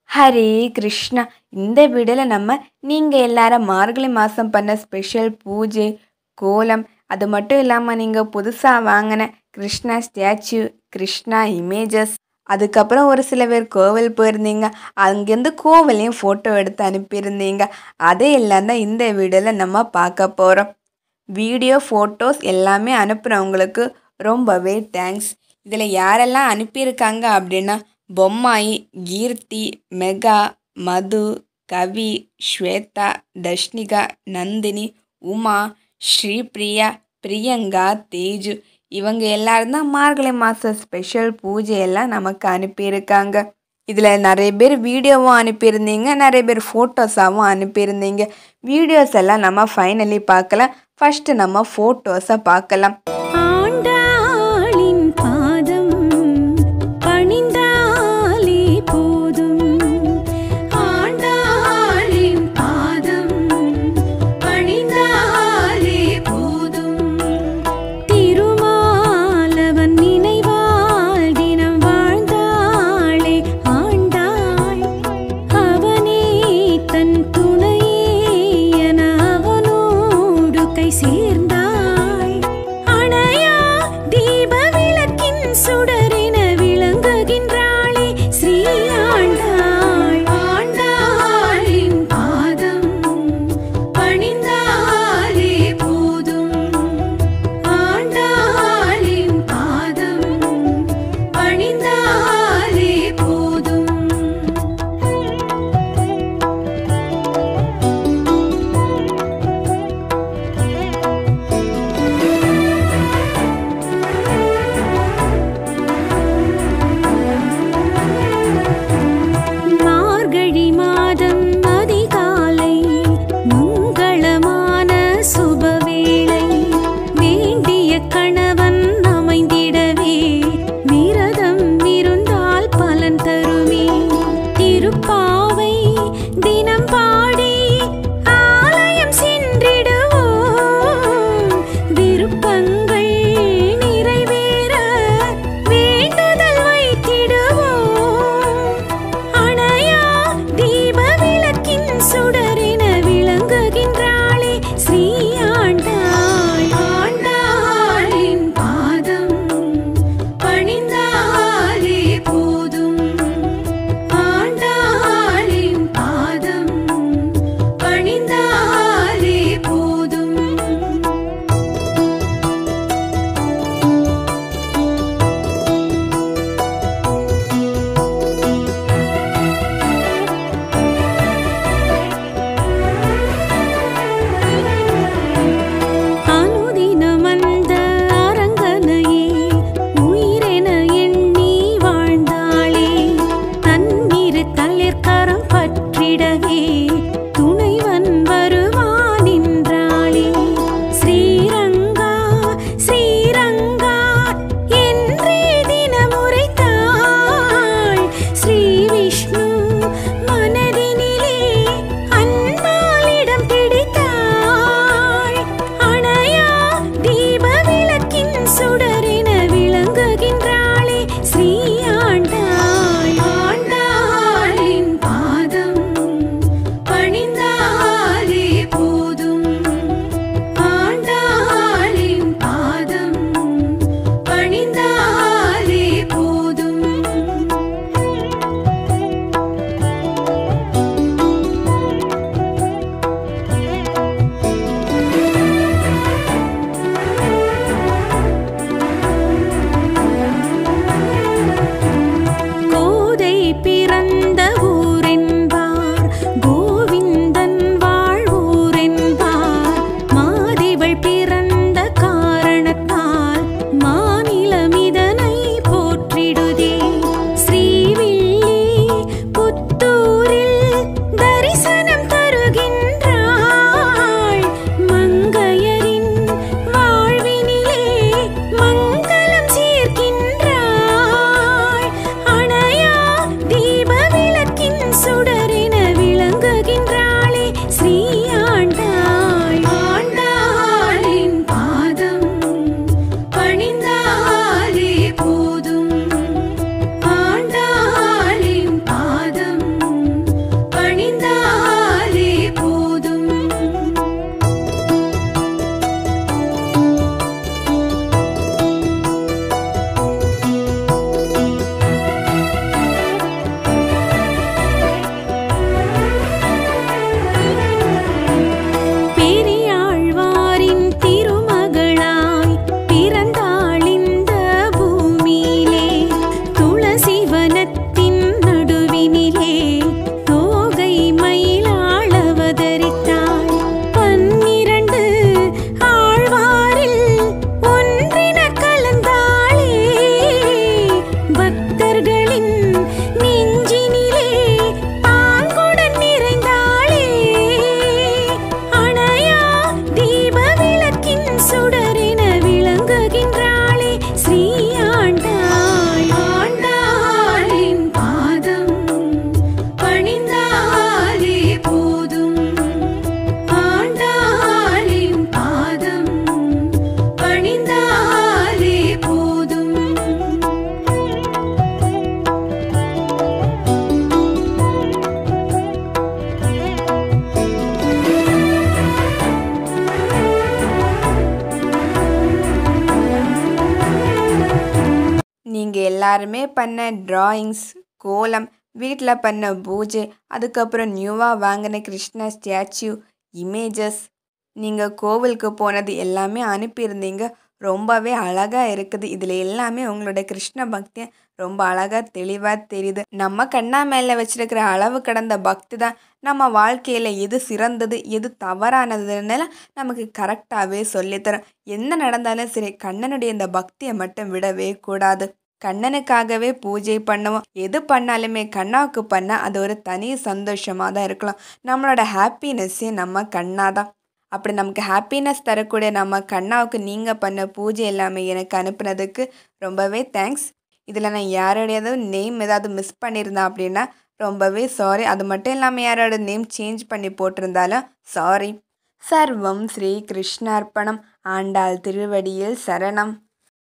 ஹரே கிருஷ்ணா இந்த வீடியோவில் நம்ம நீங்கள் எல்லாரும் மார்கழி மாதம் பண்ண ஸ்பெஷல் பூஜை கோலம் அது மட்டும் இல்லாமல் நீங்கள் புதுசாக வாங்கின கிருஷ்ணா ஸ்டாச்சு கிருஷ்ணா இமேஜஸ் அதுக்கப்புறம் ஒரு சில பேர் கோவில் போயிருந்தீங்க அங்கேருந்து கோவிலையும் ஃபோட்டோ எடுத்து அனுப்பியிருந்தீங்க அதையெல்லாம் தான் இந்த வீடியோவில் நம்ம பார்க்க போகிறோம் வீடியோ ஃபோட்டோஸ் எல்லாமே அனுப்புகிறவங்களுக்கு ரொம்பவே தேங்க்ஸ் இதில் யாரெல்லாம் அனுப்பியிருக்காங்க அப்படின்னா பொம்மாயி கீர்த்தி மெகா மது கவி ஸ்வேதா தஷ்னிகா நந்தினி உமா ஸ்ரீபிரியா பிரியங்கா தேஜு இவங்க எல்லாரும் தான் மார்கழி மாத ஸ்பெஷல் பூஜையெல்லாம் நமக்கு அனுப்பியிருக்காங்க இதில் நிறைய பேர் வீடியோவும் அனுப்பியிருந்தீங்க நிறைய பேர் ஃபோட்டோஸாகவும் அனுப்பியிருந்தீங்க வீடியோஸ் எல்லாம் நம்ம ஃபைனலி பார்க்கலாம் ஃபஸ்ட்டு நம்ம ஃபோட்டோஸை பார்க்கலாம் ஆண்டாளின் பாதம் பணிந்தாலே போதும் ஆண்டாளின் பாதம் பணிந்தாலே போதும் திருமாலவன் நினைவால் தினம் வாழ்ந்தாளே ஆண்டாள் அவனே தன் துணையே என அவனோடு கை சேர்ந்தாள் அனல் எல்லாருமே பண்ண ட்ராயிங்ஸ் கோலம் வீட்டில் பண்ண பூஜை அதுக்கப்புறம் நியூவாக வாங்கின கிருஷ்ணா ஸ்டாச்சு இமேஜஸ் நீங்கள் கோவிலுக்கு போனது எல்லாமே அனுப்பியிருந்தீங்க ரொம்பவே அழகாக இருக்குது இதில் எல்லாமே உங்களோட கிருஷ்ண பக்தியை ரொம்ப அழகாக தெளிவாக தெரியுது நம்ம கண்ணா மேலே வச்சிருக்கிற அளவு கடந்த பக்தி தான் நம்ம வாழ்க்கையில் எது சிறந்தது எது தவறானதுன்னு நமக்கு கரெக்டாகவே சொல்லித்தரும் என்ன நடந்தாலும் சரி கண்ணனுடைய இந்த பக்தியை மட்டும் விடவே கூடாது கண்ணனுக்காகவே பூஜை பண்ணுவோம் எது பண்ணாலுமே கண்ணாவுக்கு பண்ணால் அது ஒரு தனி சந்தோஷமாக தான் இருக்கலாம் நம்மளோட ஹாப்பினஸ்ஸே நம்ம கண்ணா தான் அப்படி நமக்கு ஹாப்பினஸ் தரக்கூடிய நம்ம கண்ணாவுக்கு நீங்கள் பண்ண பூஜை எல்லாமே எனக்கு அனுப்புனதுக்கு ரொம்பவே தேங்க்ஸ் இதில் நான் யாரோடையாவது நேம் ஏதாவது மிஸ் பண்ணியிருந்தேன் அப்படின்னா ரொம்பவே சாரி அது மட்டும் இல்லாமல் யாரோட நேம் சேஞ்ச் பண்ணி போட்டிருந்தாலும் சாரி சர்வம் ஸ்ரீ கிருஷ்ணார்ப்பணம் ஆண்டாள் திருவடியில் சரணம்